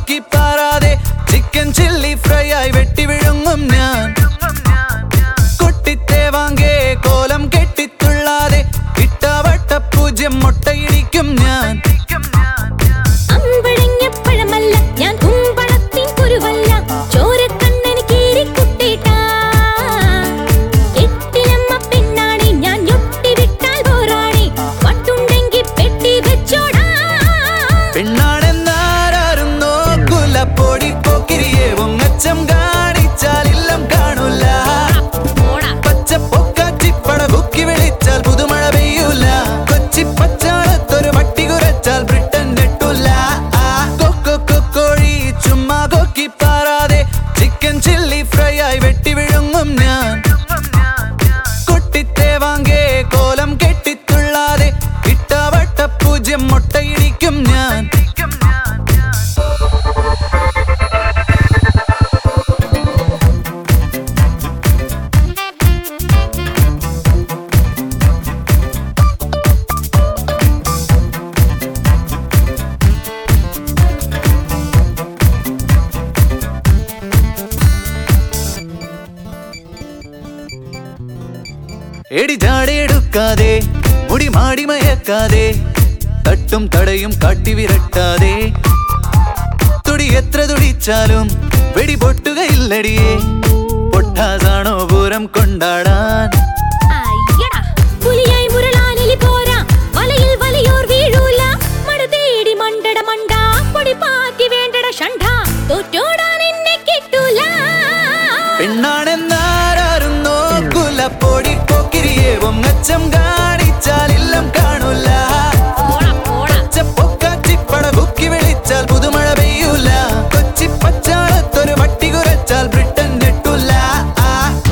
കൊക്കി പാറാതെ chicken chilli fry ആയി വെട്ടി വിഴുങ്ങും ഞാൻ കുട്ടിത്തേവാങ്കേ കോലം കെട്ടിത്തുള്ളാതെ ഇട്ടവട്ട പൂജ്യം മുട്ടയിടിക്കും ഞാൻ അമ്പഴങ്ങപ്പഴമല്ല ഞാൻ കുമ്പളത്തിൻ കുരുവല്ല ചോരക്കണ്ണന് കീറിക്കുട്ടിട്ടാ എട്ടിലമ്മ പെണ്ണാണി ഞാൻ ഞൊട്ടി വിട്ടാൽ പോറാണി പട്ടുണ്ടെങ്കി പെട്ടി വെച്ചോടാ പെണ്ണാണെന്നാരും നോക്കൂല പൊടി പോക്കിരിയെ ഒങ്ങച്ചം കാണിച്ചാൽ ഇല്ലം കാണൂല പച്ച പൊക്കാച്ചിപ്പട ബുക്കി വിളിച്ചാൽ പുതുമഴ പെയ്യൂല കൊച്ചി പച്ചാളത്തൊരു വട്ടി കുരച്ചാൽ ബ്രിട്ടൻ നെട്ടൂല ആ, കൊക്കോ കൊക്കോഴി ചുമ്മാ കൊക്കി പാറാതെ ചിക്കൻ ചില്ലി ഫ്രൈ ആയി വെട്ടി വിഴുങ്ങും ഞാൻ കുട്ടിത്തേവാങ്കേ കോലം കെട്ടിത്തുള്ളാതെ ഇട്ടവട്ട പൂജ്യം മുട്ടയിടിക്കും ഞാൻ എടി ജാടയെടുക്കാതെ മുടി മാടി മയക്കാതെ തട്ടും തടയും കാട്ടി വിരട്ടാതെ തുടി എത്ര തുടിച്ചാലും വെടി പൊട്ടുകയില്ലടിയേ പൊട്ടാസാണോ പൂരം കൊണ്ടാടാൻ അയ്യടാ പുലിയായി മുരളാനെലി പോരാ വലയിൽ വലിയോർ വീഴൂല മട തേടി മണ്ടട മണ്ട പൊടി പാറ്റി വേണ്ടട ഷണ്ട തോറ്റോടാൻ എന്നെ കിട്ടൂല പെണ്ണാണെന്നാരും നോക്കൂല പൊടി പോക്കിരിയെ ഒങ്ങച്ചം കാണിച്ചാൽ ഇല്ലം കാണൂല പച്ചപ്പൊക്കാച്ചിപ്പട ബുക്കി വിളിച്ചാൽ പുതുമഴ പെയ്യൂല കൊച്ചി പച്ചാളത്തൊരു വട്ടി കുരച്ചാൽ ബ്രിട്ടൻ നെട്ടൂല ആ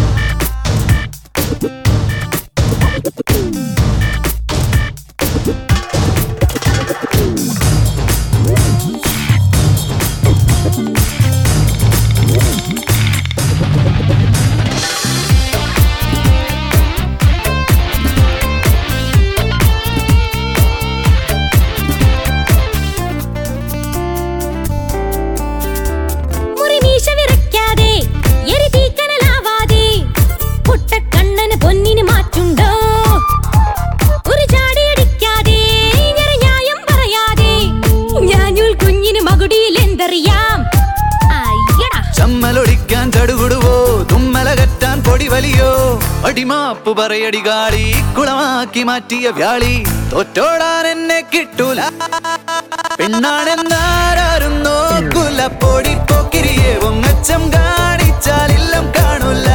മുറിമീശ വിറയ്ക്കാതെ എരി തീക്കനലാവാതെ പൊട്ടക്കണ്ണന് പൊന്നിന് മാറ്റുണ്ടോ ഒരു ചാടിയടിക്കാതെ ഞെറി ന്യായം പറയാതെ ഞാനുൽ കുഞ്ഞിന് മകുടിയിൽ എന്തറിയാം അയ്യടാ ചമ്മലൊടിക്കാൻ ചടുകുടുവോ തുമ്മലകറ്റാൻ പൊടി വലിയോ അടിമാപ്പ് പറയടി കാളി കുളമാക്കി മാറ്റിയ വ്യാളി തോറ്റോടാൻ എന്നെ കിട്ടൂല പെണ്ണാണെന്നാരും നോക്കൂല പൊടി പോക്കിരിയെ ഒങ്ങച്ചം കാണിച്ചാൽ ഇല്ലം കാണൂല